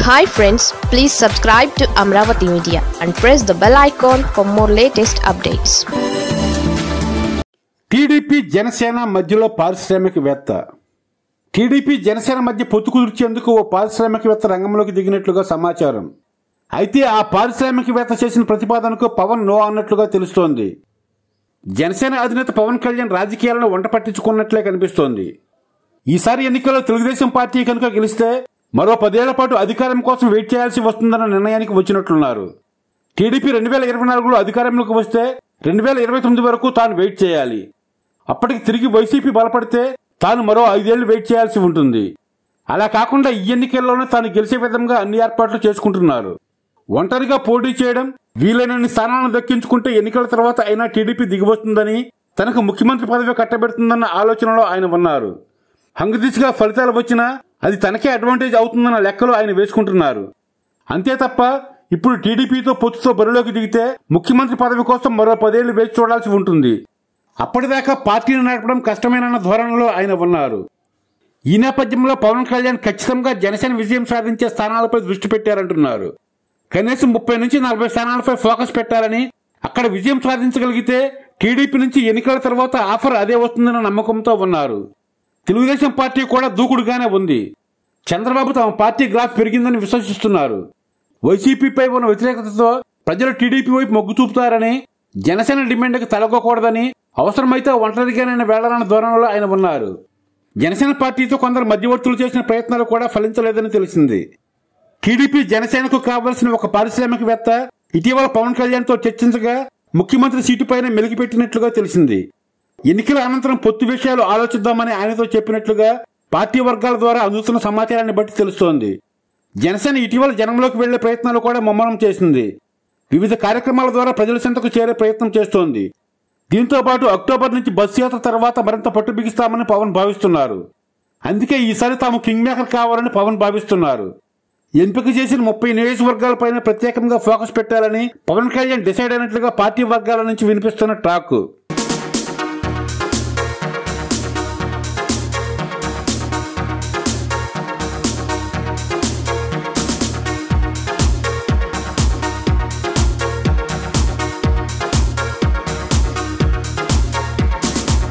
hi friends please subscribe to Amaravati media and press the bell icon for more latest updates TDP Janasena మధ్యలో పారిశ్రామికవేత్త TDP Janasena మధ్య పొత్తు కుదిర్చేందుకు ఓ పారిశ్రామికవేత్త రంగంలోకి దిగినట్లుగా సమాచారం అయితే ఆ పారిశ్రామికవేత్త చేసిన ప్రతిపాదనకు పవన్ నో అన్నట్లుగా తెలుస్తోంది జనసేన అధినేత పవన్ కళ్యాణ్ రాజకీయాలను వంట పట్టించుకున్నట్లే కనిపిస్తోంది ఈసారి ఎన్నికల్లో తెలుగుదేశం పార్టీ కనుక గెలిస్తే మరో పదేళ్ల పాటు అధికారం కోసం వెయిట్ చేయాల్సి వస్తుందన్న నిర్ణయానికి వచ్చినట్లున్నారు టీడీపీ రెండు వేల ఇరవై నాలుగులో అధికారంలోకి వస్తే రెండు వేల ఇరవై తొమ్మిది వరకు తాను వెయిట్ చేయాలి అప్పటికి తిరిగి వైసీపీ బలపడితే తాను మరో ఐదేళ్లు వెయిట్ చేయాల్సి ఉంటుంది అలా కాకుండా ఈ ఎన్నికల్లోనే తాను గెలిచే విధంగా అన్ని ఏర్పాట్లు చేసుకుంటున్నారు ఒంటరిగా పోటీ చేయడం వీలైనన్ని స్థానాలను దక్కించుకుంటే ఎన్నికల తర్వాత అయినా టీడీపీ దిగివస్తుందని తనకు ముఖ్యమంత్రి పదవి కట్టబెడుతుందన్న ఆలోచనలో ఆయన ఉన్నారు హంగదిశగా ఫలితాలు వచ్చినా అది తనకే అడ్వాంటేజ్ అవుతుందన్న లెక్కలు ఆయన వేసుకుంటున్నారు అంతే తప్ప ఇప్పుడు టీడీపీతో పొత్తుతో బరిలోకి దిగితే ముఖ్యమంత్రి పదవి కోసం మరో పదేళ్లు వేచి చూడాల్సి ఉంటుంది అప్పటిదాకా పార్టీని నడపడం కష్టమేనన్న ధోరణిలో ఆయన ఉన్నారు ఈ నేపథ్యంలో పవన్ కళ్యాణ్ ఖచ్చితంగా జనసేన విజయం సాధించే స్థానాలపై దృష్టి పెట్టారంటున్నారు కనీసం ముప్పై నుంచి నలభై స్థానాలపై ఫోకస్ పెట్టారని అక్కడ విజయం సాధించగలిగితే టీడీపీ నుంచి ఎన్నికల తర్వాత ఆఫర్ అదే వస్తుందన్న నమ్మకంతో ఉన్నారు తెలుగుదేశం పార్టీ కూడా దూకుడుగానే ఉంది చంద్రబాబు తమ పార్టీ గ్రాఫ్ పెరిగిందని విశ్వసిస్తున్నారు వైసీపీపై ఉన్న వ్యతిరేకతతో ప్రజలు టీడీపీ వైపు మొగ్గు చూపుతారని జనసేన డిమాండ్కి తలగకూడదని అవసరమైతే ఒంటరిగానైనా వెళ్లాలన్న ధోరణిలో ఆయన ఉన్నారు జనసేన పార్టీతో కొందరు మధ్యవర్తులు చేసిన ప్రయత్నాలు కూడా ఫలించలేదని తెలిసింది టీడీపీ జనసేనకు కావలసిన ఒక పారిశ్రామికవేత్త ఇటీవల పవన్ కళ్యాణ్తో చర్చించగా ముఖ్యమంత్రి సీటుపైన మెలిగిపెట్టినట్లుగా తెలిసింది ఎన్నికల అనంతరం పొత్తు విషయాలు ఆలోచిద్దామని ఆయనతో చెప్పినట్లుగా పార్టీ వర్గాల ద్వారా అందుతున్న సమాచారాన్ని బట్టి తెలుస్తోంది జనసేన ఇటీవల జనంలోకి వెళ్లే ప్రయత్నాలు కూడా ముమ్మరం చేసింది వివిధ కార్యక్రమాల ద్వారా ప్రజల చెంతకు చేరే ప్రయత్నం చేస్తోంది దీంతో పాటు అక్టోబర్ నుంచి బస్సు యాత్ర తర్వాత మరింత పట్టు బిగిస్తామని పవన్ భావిస్తున్నారు అందుకే ఈసారి తాము కింగ్ మేకర్ కావాలని పవన్ భావిస్తున్నారు ఎంపిక చేసిన ముప్పై నియోజకవర్గాలపైన ప్రత్యేకంగా ఫోకస్ పెట్టాలని పవన్ కళ్యాణ్ డిసైడ్ అయినట్లుగా పార్టీ వర్గాల నుంచి వినిపిస్తున్న టాక్